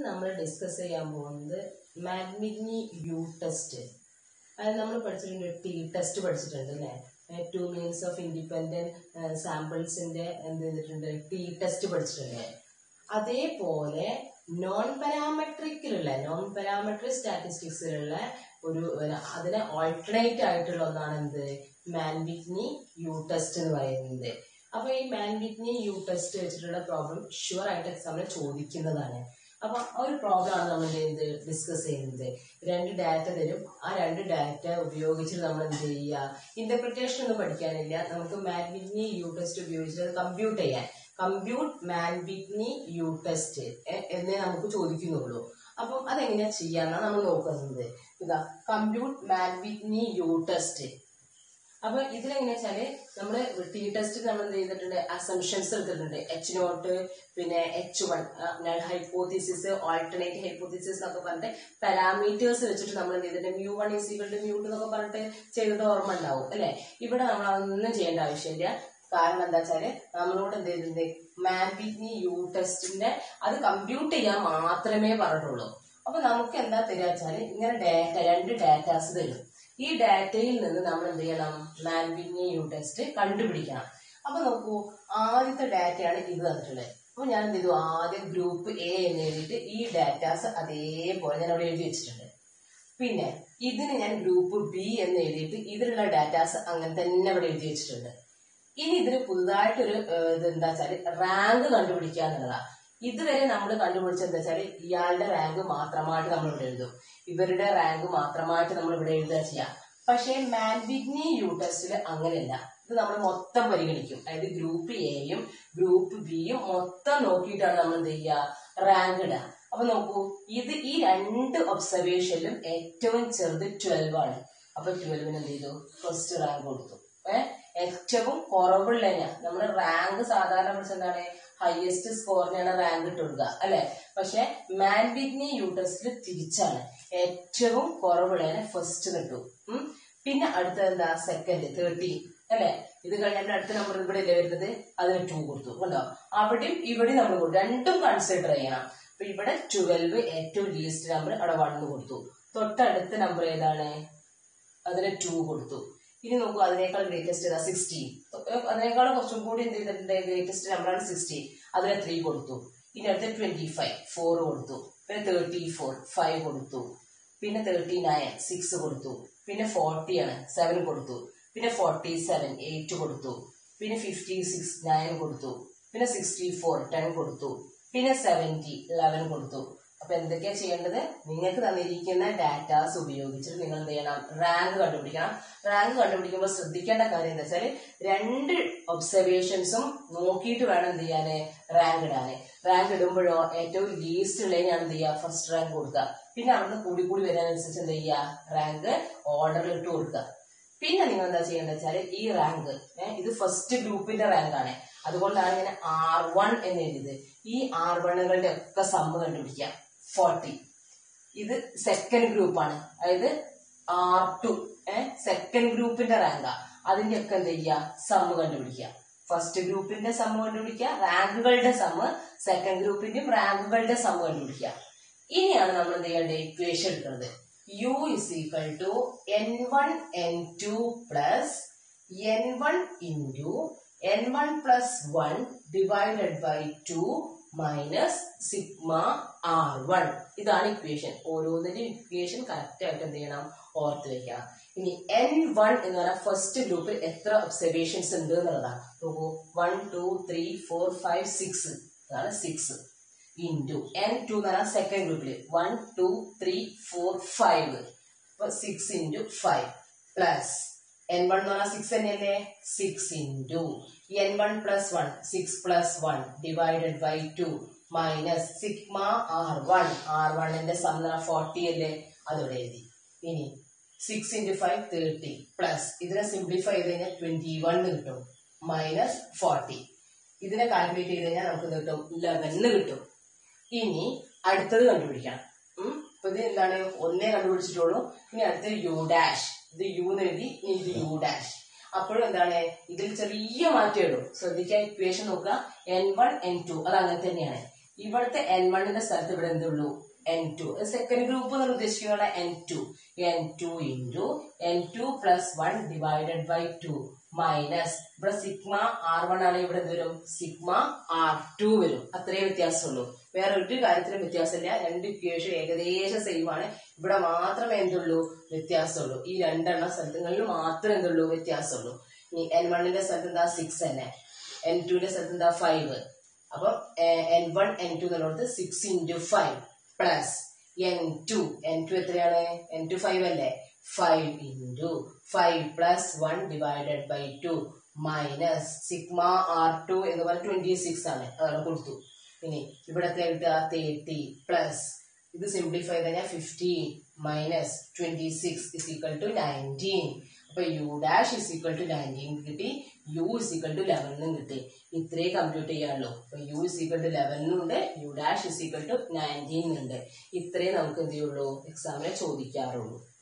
നമ്മൾ ഡിസ്കസ് ചെയ്യാൻ പോകുന്നത് മാഗ്നിഗ്നി യു ടെസ്റ്റ് അത് നമ്മൾ പഠിച്ചിട്ടുണ്ട് ടി ടെസ്റ്റ് പഠിച്ചിട്ടുണ്ട് അല്ലേ ടു മീൻസ് ഓഫ് ഇൻഡിപെൻഡൻറ്റ് സാമ്പിൾസിൻ്റെ എന്ത് ചെയ്തിട്ടുണ്ട് ടി ടെസ്റ്റ് പഠിച്ചിട്ടുണ്ട് അതേപോലെ നോൺ പാരാമെട്രിക്കിലുള്ള നോൺ പാരാമെട്രിക് സ്റ്റാറ്റിസ്റ്റിക്സിലുള്ള ഒരു പിന്നെ അതിന് ഓൾട്ടർനേറ്റ് ആയിട്ടുള്ള ഒന്നാണ് എന്ത് മാൻവിറ്റ്നി യു ടെസ്റ്റ് എന്ന് പറയുന്നത് അപ്പൊ ഈ മാൻവിറ്റ്നി യു ടെസ്റ്റ് വെച്ചിട്ടുള്ള പ്രോബ്ലം ഷുവർ ആയിട്ട് എക്സാമിന് ചോദിക്കുന്നതാണ് അപ്പൊ ആ ഒരു പ്രോബ്ലം ആണ് നമ്മൾ എന്ത് ഡിസ്കസ് ചെയ്യുന്നത് രണ്ട് ഡാറ്റ തരും ആ രണ്ട് ഡാറ്റ ഉപയോഗിച്ചിട്ട് നമ്മൾ എന്ത് ചെയ്യുക ഇന്റർപ്രിറ്റേഷൻ ഒന്നും പഠിക്കാനില്ല നമുക്ക് മാൻവിറ്റ്നി യു ടെസ്റ്റ് ഉപയോഗിച്ചിട്ട് കമ്പ്യൂട്ട് ചെയ്യാൻ കമ്പ്യൂട്ട് മാൻവിറ്റ്നി യു ടെസ്റ്റ് എന്നേ നമുക്ക് ചോദിക്കുന്നുള്ളൂ അപ്പം അതെങ്ങനെയാ ചെയ്യാന്നാണ് നമ്മൾ നോക്കുന്നത് ഇതാ കമ്പ്യൂട്ട് മാൻവിറ്റ്നി യു ടെസ്റ്റ് അപ്പൊ ഇതിലെങ്ങനെയാ വെച്ചാല് നമ്മള് ടി ടെസ്റ്റ് നമ്മൾ എന്ത് ചെയ്തിട്ടുണ്ട് അസംഷൻസ് എടുത്തിട്ടുണ്ട് എച്ച് നോട്ട് പിന്നെ H one null hypothesis alternate hypothesis എന്നൊക്കെ പറഞ്ഞിട്ട് പാരാമീറ്റേഴ്സ് വെച്ചിട്ട് നമ്മൾ എന്ത് ചെയ്തിട്ടുണ്ട് mu one is equal to mu two എന്നൊക്കെ പറഞ്ഞിട്ട് ചെയ്തത് ഓർമ്മ ഉണ്ടാവും അല്ലെ ഇവിടെ നമ്മൾ അതൊന്നും ചെയ്യേണ്ട ആവശ്യമില്ല കാരണം എന്താ വെച്ചാല് നമ്മളോട് എന്ത് ചെയ്തിട്ടുണ്ട് മാൻവിറ്റ്നി യു ടെസ്റ്റിന്റെ അത് കമ്പ്യൂട്ട് ചെയ്യാൻ മാത്രമേ പറഞ്ഞിട്ടുള്ളൂ അപ്പൊ നമുക്ക് എന്താ തരിക വെച്ചാല് ഇങ്ങനെ ഡാറ്റ രണ്ട് ഡാറ്റാസ് തരും ഈ ഡാറ്റയിൽ നിന്ന് നമ്മൾ എന്ത് ചെയ്യണം മാൻവിറ്റ്നി യു ടെസ്റ്റ് കണ്ടുപിടിക്കണം അപ്പൊ നോക്കൂ ആദ്യത്തെ ഡാറ്റയാണ് ഇത് തന്നിട്ടുള്ളത് അപ്പൊ ഞാൻ എന്ത് ചെയ്തു ആദ്യം ഗ്രൂപ്പ് എ എന്ന് എഴുതിയിട്ട് ഈ ഡാറ്റാസ് അതേപോലെ ഞാൻ അവിടെ എഴുതി വെച്ചിട്ടുണ്ട് പിന്നെ ഇതിന് ഞാൻ ഗ്രൂപ്പ് ബി എന്ന് എഴുതിയിട്ട് ഇതിലുള്ള ഡാറ്റാസ് അങ്ങനെ തന്നെ അവിടെ എഴുതി വെച്ചിട്ടുണ്ട് ഇനി ഇതിന് പുതുതായിട്ടൊരു ഏഹ്, ഇത് എന്താ വെച്ചാല് റാങ്ക് കണ്ടുപിടിക്കുക എന്നുള്ളതാണ് ഇതുവരെ നമ്മൾ കണ്ടുപിടിച്ചത് എന്താ വെച്ചാല് ഇയാളുടെ റാങ്ക് മാത്രമായിട്ട് നമ്മൾ ഇവിടെ എഴുതും ഇവരുടെ റാങ്ക് മാത്രമായിട്ട് നമ്മൾ ഇവിടെ എഴുതുക ചെയ്യാം പക്ഷേ മാൻവിഗ്നി യു ടെസ്റ്റിൽ അങ്ങനെയല്ല ഇത് നമ്മൾ മൊത്തം പരിഗണിക്കും അതായത് ഗ്രൂപ്പ് എയും ഗ്രൂപ്പ് ബിയും മൊത്തം നോക്കിയിട്ടാണ് നമ്മൾ എന്ത് ചെയ്യുക റാങ്ക് ഇടുക അപ്പൊ നോക്കൂ ഇത് ഈ രണ്ട് ഒബ്സർവേഷനിലും ഏറ്റവും ചെറുത് ട്വൽവ് ആണ് അപ്പൊ ട്വൽവിന് എന്ത് ചെയ്തു ഫസ്റ്റ് റാങ്ക് കൊടുത്തു ഏഹ് ഏറ്റവും കുറവുള്ള നമ്മൾ റാങ്ക് സാധാരണ പഠിച്ച എന്താണ് ഹയസ്റ്റ് സ്കോറിനാണ് റാങ്ക് ഇട്ട് കൊടുക്കുക അല്ലെ പക്ഷെ മാൻവിഗ്നി യു ടെസ്റ്റിൽ തിരിച്ചാണ് ഏറ്റവും കുറവുള്ളതിനെ ഫസ്റ്റ് കിട്ടും ഉം. പിന്നെ അടുത്തത് എന്താ സെക്കൻഡ് തേർട്ടീൻ അല്ലെ ഇത് കഴിഞ്ഞാൽ അടുത്ത നമ്പർ ഇവിടെ അല്ലേ വരുന്നത് അതിന് ടു കൊടുത്തു കണ്ടോ അവിടെയും ഇവിടെയും നമ്മൾ കൊടുത്തു രണ്ടും കൺസിഡർ ചെയ്യണം അപ്പൊ ഇവിടെ ട്വൽവ് ഏറ്റവും ലീസ്റ്റ് നമ്പർ അവിടെ വണ്ണ് കൊടുത്തു തൊട്ടടുത്ത നമ്പർ ഏതാണ് അതിന് ടു കൊടുത്തു ഇനി നോക്കൂ അതിനേക്കാൾ ഗ്രേറ്റസ്റ്റ് ഏതാ സിക്സ്റ്റീൻ അതിനേക്കാൾ കുറച്ചും കൂടി എന്ത് ചെയ്തിട്ടുണ്ട് ഗ്രേറ്റസ്റ്റ് നമ്പറാണ് സിക്സ്റ്റീൻ അതിന് ത്രീ കൊടുത്തു ഇനി അടുത്ത ട്വന്റി ഫൈവ് ഫോർ കൊടുത്തു പിന്നെ തേർട്ടി ഫോർ ഫൈവ് കൊടുത്തു പിന്നെ തേർട്ടി നയൻ സിക്സ് കൊടുത്തു പിന്നെ ഫോർട്ടി ആണ് സെവൻ കൊടുത്തു പിന്നെ ഫോർട്ടി സെവൻ എയ്റ്റ് കൊടുത്തു പിന്നെ ഫിഫ്റ്റി സിക്സ് നയൻ കൊടുത്തു പിന്നെ സിക്സ്റ്റി ഫോർ ടെൻ കൊടുത്തു പിന്നെ സെവൻറ്റി ഇലവൻ കൊടുത്തു അപ്പൊ എന്തൊക്കെയാ ചെയ്യേണ്ടത് നിങ്ങൾക്ക് തന്നിരിക്കുന്ന ഡാറ്റാസ് ഉപയോഗിച്ചിട്ട് നിങ്ങൾ എന്ത് ചെയ്യണം റാങ്ക് കണ്ടുപിടിക്കണം റാങ്ക് കണ്ടുപിടിക്കുമ്പോൾ ശ്രദ്ധിക്കേണ്ട കാര്യം എന്താ വെച്ചാൽ രണ്ട് ഒബ്സർവേഷൻസും നോക്കിയിട്ട് വേണം എന്ത് ചെയ്യാന് റാങ്ക് ഇടാന് റാങ്ക് ഇടുമ്പോഴോ ഏറ്റവും ലീസ്റ്റ് ഉള്ളതിനാണ് എന്ത് ചെയ്യുക ഫസ്റ്റ് റാങ്ക് കൊടുക്കുക പിന്നെ അവിടുന്ന് കൂടി കൂടി വരുന്നതനുസരിച്ച് എന്ത് ചെയ്യുക റാങ്ക് ഓർഡറിൽ ഇട്ട് കൊടുക്കുക പിന്നെ നിങ്ങൾ എന്താ ചെയ്യേണ്ടത് വെച്ചാൽ ഈ റാങ്ക് ഇത് ഫസ്റ്റ് ഗ്രൂപ്പിന്റെ റാങ്ക് ആണ് അതുകൊണ്ടാണ് ഞാൻ ആർ വൺ എന്ന് എഴുതിയത് ഈ ആർ വണ്ണുകളുടെ ഒക്കെ സമ്മ് കണ്ടുപിടിക്കുക ഫോർട്ടി ഇത് സെക്കൻഡ് ഗ്രൂപ്പാണ് അതായത് ആർ ടു സെക്കൻഡ് ഗ്രൂപ്പിന്റെ റാങ്കാ അതിന്റെ ഒക്കെ എന്ത് ചെയ്യുക സമ്മ് കണ്ടുപിടിക്കുക ഫസ്റ്റ് ഗ്രൂപ്പിന്റെ സമ്മ് കണ്ടുപിടിക്കുക റാങ്കുകളുടെ സമ്മ് സെക്കൻഡ് ഗ്രൂപ്പിന്റെയും റാങ്കുകളുടെ സമ്മ് കണ്ടുപിടിക്കുക ഇനിയാണ് നമ്മൾ എന്ത് ചെയ്യേണ്ടത് ഇക്വേഷൻ എടുക്കുന്നത് U is equal to n one n two plus n one into n one plus one divided by two minus sigma R one ഇതാണ് ഇക്വേഷൻ ഓരോന്നിന്റെ ഇക്വേഷൻ കറക്റ്റ് ആയിട്ട് എന്ത് ചെയ്യണം ഓർത്ത് വെക്കണം ഇനി എൻ വൺ എന്ന് പറഞ്ഞാൽ ഫസ്റ്റ് ഗ്രൂപ്പിൽ എത്ര ഒബ്സർവേഷൻസ് ഉണ്ട് എന്നുള്ളതാണ് നോക്കൂ one two three four five six അതാണ് സിക്സ് ഇൻറ്റു എൻ ടു എന്ന് പറഞ്ഞാൽ സെക്കൻഡ് ഗ്രൂപ്പിൽ one two three four five അപ്പൊ six into five plus n one എന്ന് പറഞ്ഞാൽ സിക്സ് തന്നെയല്ലേ six into n one plus one six plus one divided by two minus sigma R one R വണ്ണിന്റെ sum forty അല്ലേ അതോടെ എഴുതി ഇനി six into five thirty plus ഇതിനെ simplify ചെയ്ത് കഴിഞ്ഞാൽ ട്വന്റി വൺ കിട്ടും മൈനസ് ഫോർട്ടി ഇതിനെ കാൽക്കുലേറ്റ് ചെയ്ത് കഴിഞ്ഞാൽ നമുക്ക് എന്ത് കിട്ടും ലെവന് കിട്ടും ഇനി അടുത്തത് കണ്ടുപിടിക്കണം ഉം. അപ്പൊ ഇത് എന്താണ് ഒന്നേ കണ്ടുപിടിച്ചിട്ടുള്ളൂ ഇനി അടുത്തത് യു ഡാഷ് ഇത് യു എന്ന് എഴുതി ഇനി ഇത് യു ഡാഷ് അപ്പോഴും എന്താണ് ഇതിൽ ചെറിയ മാറ്റമേ ഉള്ളൂ ശ്രദ്ധിക്കാൻ ഇക്വേഷൻ നോക്കുക എൻ വൺ എൻ ടു അത് അങ്ങനെ തന്നെയാണ് ഇവിടുത്തെ എൻ വണ്ണിന്റെ സ്ഥലത്ത് ഇവിടെ എന്തുള്ളൂ എൻ ടു സെക്കൻഡ് ഗ്രൂപ്പ് എന്ന് ഉദ്ദേശിക്കുന്ന n two n two into n two plus one divided by two minus ഇവിടെ സിഗ്മ ആർ വൺ ആണ് ഇവിടെ എന്ത് വരും സിഗ്മ ആർ ടു വരും അത്രേ വ്യത്യാസമുള്ളൂ വേറെ ഒരു കാര്യത്തിലും വ്യത്യാസമില്ല രണ്ട് ഇക്വേഷൻ ഏകദേശം സെയിം ആണ് ഇവിടെ മാത്രമേ എന്തുള്ളൂ വ്യത്യാസമുള്ളൂ ഈ രണ്ടെണ്ണം സ്ഥലങ്ങളിൽ മാത്രമേ എന്തുള്ളൂ വ്യത്യാസമുള്ളൂ ഇനി എൻ വണ്ണിന്റെ സ്ഥലത്ത് എന്താ സിക്സ് തന്നെ എൻ ടുവിന്റെ സ്ഥലത്ത് എന്താ ഫൈവ് അപ്പം എൻ വൺ എൻ ടു എന്നുള്ളത് six into five plus n two n two എത്രയാണ് എൻ ടു ഫൈവ് അല്ലേ five into five plus one divided by two minus sigma R two എന്ന് പറഞ്ഞാൽ ട്വന്റി സിക്സ് ആണ് അതാണ് കൊടുത്തു ഇനി ഇവിടെ എത്ര കിട്ടുക തേർട്ടി പ്ലസ് ഇത് സിംപ്ലിഫൈ കഴിഞ്ഞാൽ fifteen minus twenty six is equal to nineteen അപ്പൊ U dash is equal to nineteen കിട്ടി യു ഇസ് ഈക്വൽ ടു ലെവനിനും കിട്ടി ഇത്രേ കമ്പ്യൂട്ട് ചെയ്യാനുള്ളൂ അപ്പൊ യു ഇസ് ഈക്വൽ ടു ലെവനിനും ഉണ്ട് U dash is equal to nineteen ഉണ്ട് ഇത്രേ നമുക്ക് എന്ത് ചെയ്യുള്ളൂ എക്സാമിനെ ചോദിക്കാറുള്ളൂ